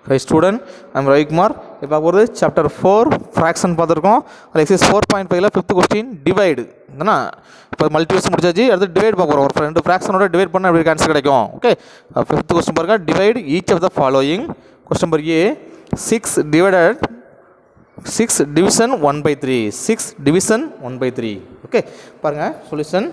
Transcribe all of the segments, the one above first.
high student I'm Ravikumar இப்போ பார்க்குறது chapter four fraction பார்த்துருக்கோம் அதில் எக்ஸைஸ் ஃபோர் பாயிண்ட் ஃபைவ்ல ஃபிஃப்த் கொஸ்டின் டிவைடு தானே இப்போ மல்டிபிள்ஸ் முடிச்சாச்சு அடுத்து டிவைட் பார்க்க போகிறோம் ஒரு ரெண்டு ஃப்ராக்ஷனோட டிவைட் பண்ணால் எப்படி ஆன்சர் கிடைக்கும் ஓகே ஃபிஃப்த் கொஸ்டின் பாருங்க divide each of the following question number A six divided six division one by three six division one by three okay பாருங்கள் solution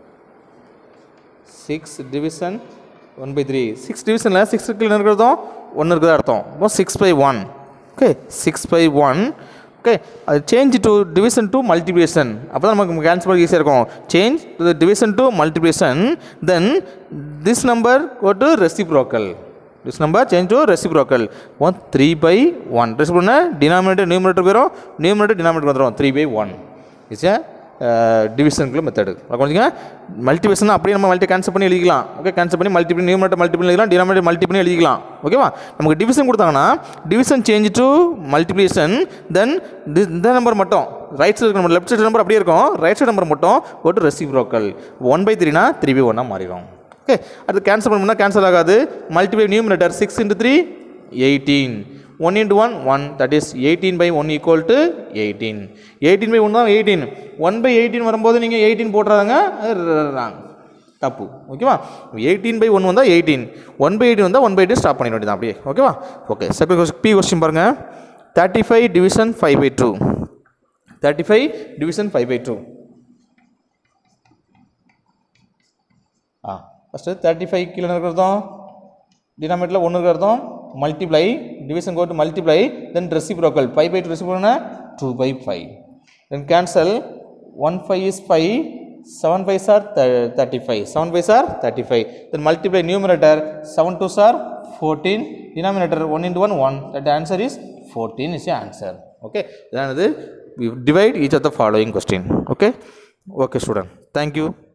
six division one by three six டிவிஷனில் six கீழே இருக்கிறதும் ஒன்று இருக்கிறதா அர்த்தம் இப்போ six by one okay six by one okay அது change to division to multiplication அப்போ தான் நமக்கு கேன்சல் பண்ண ஈஸியாக இருக்கும் change to division to multiplication then this number go to reciprocal this number change to reciprocal one three by one ரெசிப்ரோனா denominator numerator போயிடும் numerator denominator வந்துடும் த்ரீ பை ஒன் இட்ஸ் டிவிஷனுக்குள்ள மெத்தடு கொஞ்சம் மல்டிபிளேஷன் அப்படியே நம்ம மல்டி கேன்சல் பண்ணி எழுதிக்கலாம் okay cancel பண்ணி மல்டிபிள் நியூமரேட்டர் மல்டிபிள் எழுதிக்கலாம் டினாமினேட்டர் மல்டிபிள் எழுதிக்கலாம் ஓகேவா நமக்கு டிவிஷன் கொடுத்தாங்கன்னா division change to multiplication then இந்த நம்பர் மட்டும் right side number left side number அப்படியே இருக்கும் ரைட் சைடு நம்பர் மட்டும் ஒரு ரெசிப்ரோக்கல் ஒன் பை த்ரீனா த்ரீ பை ஒன்னாக மாறிடும் ஓகே அது கேன்சல் பண்ணோம்னா கேன்சல் ஆகாது multiply numerator six into three eighteen one into one one that is eighteen by one equal to eighteen eighteen by one தான் eighteen one by eighteen வரும்போது நீங்கள் eighteen போட்டுறாங்க wrong தப்பு ஓகேவா எயிட்டீன் பை ஒன் வந்தால் eighteen one by eighteen வந்தால் one by eighteen stop பண்ணிட வேண்டியதான் அப்படியே ஓகேவா ஓகே செகண்ட் பி கொஸ்டின் பாருங்கள் thirty five division five by two thirty five division five by two ஆ ஃபஸ்ட்டு தேர்ட்டி ஃபைவ் கீழே இருக்கிறதும் டினாமேட்டில் ஒன்று இருக்கிறதும் மல்டிப்ளை டிவிஷன் கோட்டு multiply then reciprocal five by two ரெசிப்ரோனா two by five then cancel one five is five seven five sir thirty five seven five sir thirty five then multiply numerator seven two sir fourteen denominator one into one one that answer is fourteen is answer okay இதானது divide each of the following question okay okay student thank you